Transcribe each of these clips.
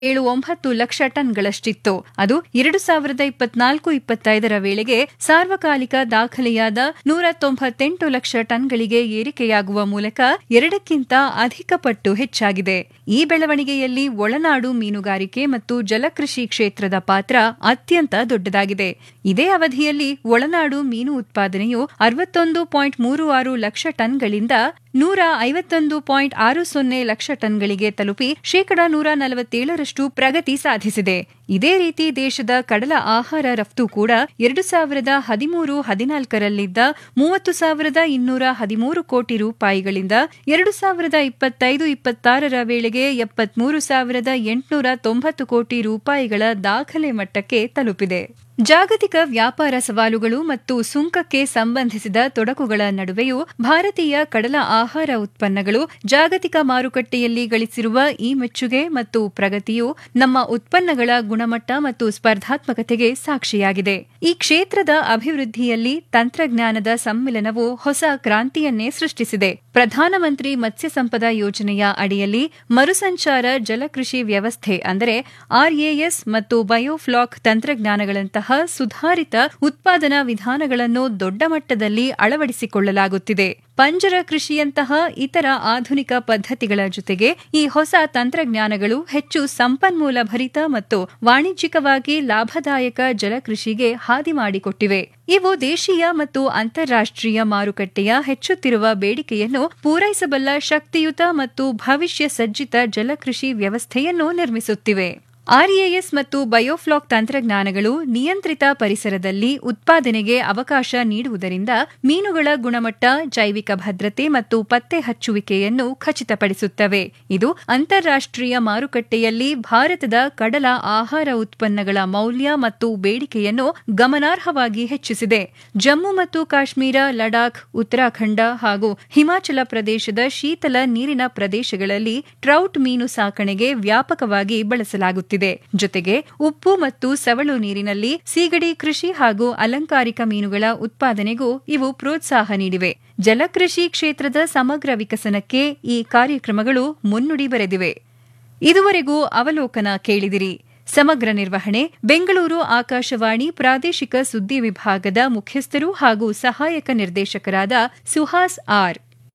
ಏಳು ಒಂಬತ್ತು ಲಕ್ಷ ಟನ್ಗಳಷ್ಟಿತ್ತು ಅದು ಎರಡು ಸಾವಿರದ ಇಪ್ಪತ್ನಾಲ್ಕು ಇಪ್ಪತ್ತೈದರ ವೇಳೆಗೆ ಸಾರ್ವಕಾಲಿಕ ದಾಖಲೆಯಾದ ನೂರ ತೊಂಬತ್ತೆಂಟು ಲಕ್ಷ ಟನ್ಗಳಿಗೆ ಏರಿಕೆಯಾಗುವ ಮೂಲಕ ಎರಡಕ್ಕಿಂತ ಅಧಿಕ ಪಟ್ಟು ಹೆಚ್ಚಾಗಿದೆ ಈ ಬೆಳವಣಿಗೆಯಲ್ಲಿ ಒಳನಾಡು ಮೀನುಗಾರಿಕೆ ಮತ್ತು ಜಲಕೃಷಿ ಕ್ಷೇತ್ರದ ಪಾತ್ರ ಅತ್ಯಂತ ದೊಡ್ಡದಾಗಿದೆ ಇದೇ ಅವಧಿಯಲ್ಲಿ ಒಳನಾಡು ಮೀನು ಉತ್ಪಾದನೆಯು ಅರವತ್ತೊಂದು ಪಾಯಿಂಟ್ ಮೂರು ಆರು ಲಕ್ಷ ಟನ್ಗಳಿಂದ ನೂರ ಐವತ್ತೊಂದು ಪಾಯಿಂಟ್ ಆರು ಸೊನ್ನೆ ಲಕ್ಷ ಟನ್ಗಳಿಗೆ ತಲುಪಿ ಶೇಕಡಾ ನೂರ ನಲವತ್ತೇಳರಷ್ಟು ಪ್ರಗತಿ ಸಾಧಿಸಿದೆ ಇದೇ ರೀತಿ ದೇಶದ ಕಡಲ ಆಹಾರ ರಫ್ತು ಕೂಡ ಎರಡು ಸಾವಿರದ ಹದಿಮೂರು ಹದಿನಾಲ್ಕರಲ್ಲಿದ್ದ ಮೂವತ್ತು ಸಾವಿರದ ಇನ್ನೂರ ಹದಿಮೂರು ಕೋಟಿ ರೂಪಾಯಿಗಳಿಂದ ಎರಡು ಸಾವಿರದ ಇಪ್ಪತ್ತೈದು ಇಪ್ಪತ್ತಾರರ ವೇಳೆಗೆ ಎಪ್ಪತ್ಮೂರು ಸಾವಿರದ ಎಂಟುನೂರ ತೊಂಬತ್ತು ಕೋಟಿ ರೂಪಾಯಿಗಳ ದಾಖಲೆ ಮಟ್ಟಕ್ಕೆ ತಲುಪಿದೆ ಜಾಗತಿಕ ವ್ಯಾಪಾರ ಸವಾಲುಗಳು ಮತ್ತು ಸುಂಕಕ್ಕೆ ಸಂಬಂಧಿಸಿದ ತೊಡಕುಗಳ ನಡುವೆಯೂ ಭಾರತೀಯ ಕಡಲ ಆಹಾರ ಉತ್ಪನ್ನಗಳು ಜಾಗತಿಕ ಮಾರುಕಟ್ಟೆಯಲ್ಲಿ ಗಳಿಸಿರುವ ಈ ಮೆಚ್ಚುಗೆ ಮತ್ತು ಪ್ರಗತಿಯು ನಮ್ಮ ಉತ್ಪನ್ನಗಳ ಗುಣಮಟ್ಟ ಮತ್ತು ಸ್ಪರ್ಧಾತ್ಮಕತೆಗೆ ಸಾಕ್ಷಿಯಾಗಿದೆ ಈ ಕ್ಷೇತ್ರದ ಅಭಿವೃದ್ಧಿಯಲ್ಲಿ ತಂತ್ರಜ್ಞಾನದ ಸಮ್ಮಿಲನವು ಹೊಸ ಕ್ರಾಂತಿಯನ್ನೇ ಸೃಷ್ಟಿಸಿದೆ ಪ್ರಧಾನಮಂತ್ರಿ ಮತ್ಸ್ಯ ಸಂಪದ ಯೋಜನೆಯ ಅಡಿಯಲ್ಲಿ ಮರುಸಂಚಾರ ಜಲಕೃಷಿ ವ್ಯವಸ್ಥೆ ಅಂದರೆ ಆರ್ಎಎಸ್ ಮತ್ತು ಬಯೋಫ್ಲಾಕ್ ತಂತ್ರಜ್ಞಾನಗಳಂತಹ ಸುಧಾರಿತ ಉತ್ಪಾದನಾ ವಿಧಾನಗಳನ್ನು ದೊಡ್ಡ ಮಟ್ಟದಲ್ಲಿ ಅಳವಡಿಸಿಕೊಳ್ಳಲಾಗುತ್ತಿದೆ ಪಂಜರ ಕೃಷಿಯಂತಹ ಇತರ ಆಧುನಿಕ ಪದ್ಧತಿಗಳ ಜೊತೆಗೆ ಈ ಹೊಸ ತಂತ್ರಜ್ಞಾನಗಳು ಹೆಚ್ಚು ಸಂಪನ್ಮೂಲ ಭರಿತ ಮತ್ತು ವಾಣಿಜ್ಯಿಕವಾಗಿ ಲಾಭದಾಯಕ ಜಲಕೃಷಿಗೆ ಹಾದಿ ಮಾಡಿಕೊಟ್ಟಿವೆ ಇವು ದೇಶೀಯ ಮತ್ತು ಅಂತಾರಾಷ್ಟೀಯ ಮಾರುಕಟ್ಟೆಯ ಹೆಚ್ಚುತ್ತಿರುವ ಬೇಡಿಕೆಯನ್ನು ಪೂರೈಸಬಲ್ಲ ಶಕ್ತಿಯುತ ಮತ್ತು ಭವಿಷ್ಯ ಸಜ್ಜಿತ ಜಲಕೃಷಿ ವ್ಯವಸ್ಥೆಯನ್ನು ನಿರ್ಮಿಸುತ್ತಿವೆ ಆರ್ಎಎಸ್ ಮತ್ತು ಬಯೋಫ್ಲಾಕ್ ತಂತ್ರಜ್ಞಾನಗಳು ನಿಯಂತ್ರಿತ ಪರಿಸರದಲ್ಲಿ ಉತ್ಪಾದನೆಗೆ ಅವಕಾಶ ನೀಡುವುದರಿಂದ ಮೀನುಗಳ ಗುಣಮಟ್ಟ ಜೈವಿಕ ಭದ್ರತೆ ಮತ್ತು ಪತ್ತೆ ಹಚ್ಚುವಿಕೆಯನ್ನು ಖಚಿತಪಡಿಸುತ್ತವೆ ಇದು ಅಂತಾರಾಷ್ಟೀಯ ಮಾರುಕಟ್ಟೆಯಲ್ಲಿ ಭಾರತದ ಕಡಲ ಆಹಾರ ಉತ್ಪನ್ನಗಳ ಮೌಲ್ಯ ಮತ್ತು ಬೇಡಿಕೆಯನ್ನು ಗಮನಾರ್ಹವಾಗಿ ಹೆಚ್ಚಿಸಿದೆ ಜಮ್ಮು ಮತ್ತು ಕಾಶ್ಮೀರ ಲಡಾಖ್ ಉತ್ತರಾಖಂಡ ಹಾಗೂ ಹಿಮಾಚಲ ಪ್ರದೇಶದ ಶೀತಲ ನೀರಿನ ಪ್ರದೇಶಗಳಲ್ಲಿ ಟ್ರೌಟ್ ಮೀನು ಸಾಕಣೆಗೆ ವ್ಯಾಪಕವಾಗಿ ಬಳಸಲಾಗುತ್ತಿದೆ ಜೊತೆಗೆ ಉಪ್ಪು ಮತ್ತು ಸವಳು ನೀರಿನಲ್ಲಿ ಸೀಗಡಿ ಕೃಷಿ ಹಾಗೂ ಅಲಂಕಾರಿಕ ಮೀನುಗಳ ಉತ್ಪಾದನೆಗೂ ಇವು ಪ್ರೋತ್ಸಾಹ ನೀಡಿವೆ ಜಲಕೃಷಿ ಕ್ಷೇತ್ರದ ಸಮಗ್ರ ವಿಕಸನಕ್ಕೆ ಈ ಕಾರ್ಯಕ್ರಮಗಳು ಮುನ್ನುಡಿ ಬರೆದಿವೆ ಇದುವರೆಗೂ ಅವಲೋಕನ ಕೇಳಿದಿರಿ ಸಮಗ್ರ ನಿರ್ವಹಣೆ ಬೆಂಗಳೂರು ಆಕಾಶವಾಣಿ ಪ್ರಾದೇಶಿಕ ಸುದ್ದಿ ವಿಭಾಗದ ಮುಖ್ಯಸ್ಥರು ಹಾಗೂ ಸಹಾಯಕ ನಿರ್ದೇಶಕರಾದ ಸುಹಾಸ್ ಆರ್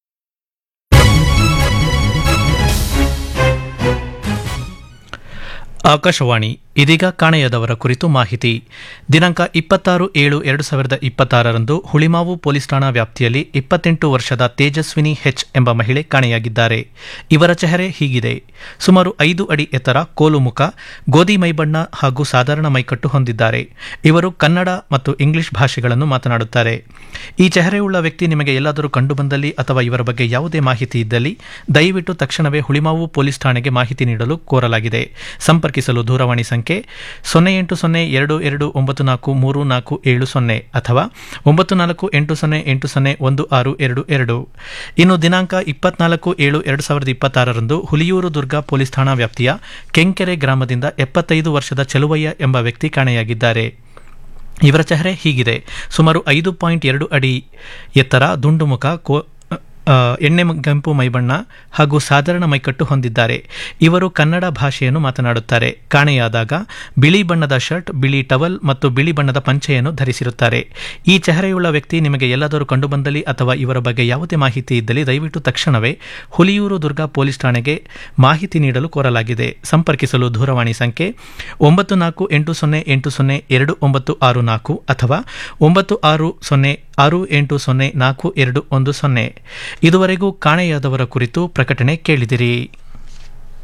ಆಕಾಶವಾಣಿ ಇದೀಗ ಕಾಣೆಯಾದವರ ಕುರಿತು ಮಾಹಿತಿ ದಿನಾಂಕ ಇಪ್ಪತ್ತಾರು ಏಳು ಎರಡು ಸಾವಿರದ ಇಪ್ಪತ್ತಾರರಂದು ಹುಳಿಮಾವು ಪೊಲೀಸ್ ಠಾಣಾ ವ್ಯಾಪ್ತಿಯಲ್ಲಿ ಇಪ್ಪತ್ತೆಂಟು ವರ್ಷದ ತೇಜಸ್ವಿನಿ ಹೆಚ್ ಎಂಬ ಮಹಿಳೆ ಕಾಣೆಯಾಗಿದ್ದಾರೆ ಇವರ ಚೆಹರೆ ಹೀಗಿದೆ ಸುಮಾರು ಐದು ಅಡಿ ಎತ್ತರ ಕೋಲು ಮುಖ ಗೋಧಿ ಮೈಬಣ್ಣ ಹಾಗೂ ಸಾಧಾರಣ ಮೈಕಟ್ಟು ಹೊಂದಿದ್ದಾರೆ ಇವರು ಕನ್ನಡ ಮತ್ತು ಇಂಗ್ಲಿಷ್ ಭಾಷೆಗಳನ್ನು ಮಾತನಾಡುತ್ತಾರೆ ಈ ಚೆಹರೆಯುಳ್ಳ ವ್ಯಕ್ತಿ ನಿಮಗೆ ಎಲ್ಲಾದರೂ ಕಂಡುಬಂದಲ್ಲಿ ಅಥವಾ ಇವರ ಬಗ್ಗೆ ಯಾವುದೇ ಮಾಹಿತಿ ಇದ್ದಲ್ಲಿ ದಯವಿಟ್ಟು ತಕ್ಷಣವೇ ಹುಳಿಮಾವು ಪೊಲೀಸ್ ಠಾಣೆಗೆ ಮಾಹಿತಿ ನೀಡಲು ಕೋರಲಾಗಿದೆ ಸಂಪರ್ಕಿಸಲು ದೂರವಾಣಿ ಸಂಖ್ಯೆ ಸೊನ್ನೆ ಎಂಟು ಸೊನ್ನೆ ಎರಡು ಎರಡು ಒಂಬತ್ತು ನಾಲ್ಕು ಮೂರು ನಾಲ್ಕು ಏಳು ಸೊನ್ನೆ ಅಥವಾ ಒಂಬತ್ತು ನಾಲ್ಕು ಎಂಟು ಸೊನ್ನೆ ಎಂಟು ಸೊನ್ನೆ ಒಂದು ಆರು ಎರಡು ಎರಡು ಇನ್ನು ದಿನಾಂಕ ಇಪ್ಪತ್ನಾಲ್ಕು ಏಳು ಎರಡು ಸಾವಿರದ ಇಪ್ಪತ್ತಾರರಂದು ಹುಲಿಯೂರು ದುರ್ಗಾ ಪೊಲೀಸ್ ಠಾಣಾ ವ್ಯಾಪ್ತಿಯ ಕೆಂಕೆರೆ ಗ್ರಾಮದಿಂದ ಎಪ್ಪತ್ತೈದು ವರ್ಷದ ಚೆಲುವಯ್ಯ ಎಂಬ ವ್ಯಕ್ತಿ ಕಾಣೆಯಾಗಿದ್ದಾರೆ ಇವರ ಚೆಹರೆ ಹೀಗಿದೆ ಸುಮಾರು ಐದು ಪಾಯಿಂಟ್ ಎರಡು ಅಡಿ ಎತ್ತರ ದುಂಡು ಮುಖ ಕೋ ಎಣ್ಣೆ ಕೆಂಪು ಮೈಬಣ್ಣ ಹಾಗೂ ಸಾಧಾರಣ ಮೈಕಟ್ಟು ಹೊಂದಿದ್ದಾರೆ ಇವರು ಕನ್ನಡ ಭಾಷೆಯನ್ನು ಮಾತನಾಡುತ್ತಾರೆ ಕಾಣೆಯಾದಾಗ ಬಿಳಿ ಬಣ್ಣದ ಶರ್ಟ್ ಬಿಳಿ ಟವಲ್ ಮತ್ತು ಬಿಳಿ ಬಣ್ಣದ ಪಂಚೆಯನ್ನು ಧರಿಸಿರುತ್ತಾರೆ ಈ ಚೆಹರೆಯುಳ್ಳ ವ್ಯಕ್ತಿ ನಿಮಗೆ ಎಲ್ಲಾದರೂ ಕಂಡುಬಂದಲ್ಲಿ ಅಥವಾ ಇವರ ಬಗ್ಗೆ ಯಾವುದೇ ಮಾಹಿತಿ ಇದ್ದಲ್ಲಿ ದಯವಿಟ್ಟು ತಕ್ಷಣವೇ ಹುಲಿಯೂರು ದುರ್ಗಾ ಪೊಲೀಸ್ ಠಾಣೆಗೆ ಮಾಹಿತಿ ನೀಡಲು ಕೋರಲಾಗಿದೆ ಸಂಪರ್ಕಿಸಲು ದೂರವಾಣಿ ಸಂಖ್ಯೆ ಒಂಬತ್ತು ನಾಲ್ಕು ಎಂಟು ಸೊನ್ನೆ ಎಂಟು ಸೊನ್ನೆ ಎರಡು ಒಂಬತ್ತು ಆರು ನಾಲ್ಕು ಅಥವಾ ಒಂಬತ್ತು ಆರು ಸೊನ್ನೆ ಆರು ಎಂಟು ಸೊನ್ನೆ ನಾಲ್ಕು ಎರಡು ಒಂದು ಸೊನ್ನೆ ಇದುವರೆಗೂ ಕಾಣೆಯಾದವರ ಕುರಿತು ಪ್ರಕಟಣೆ ಕೇಳಿದಿರಿ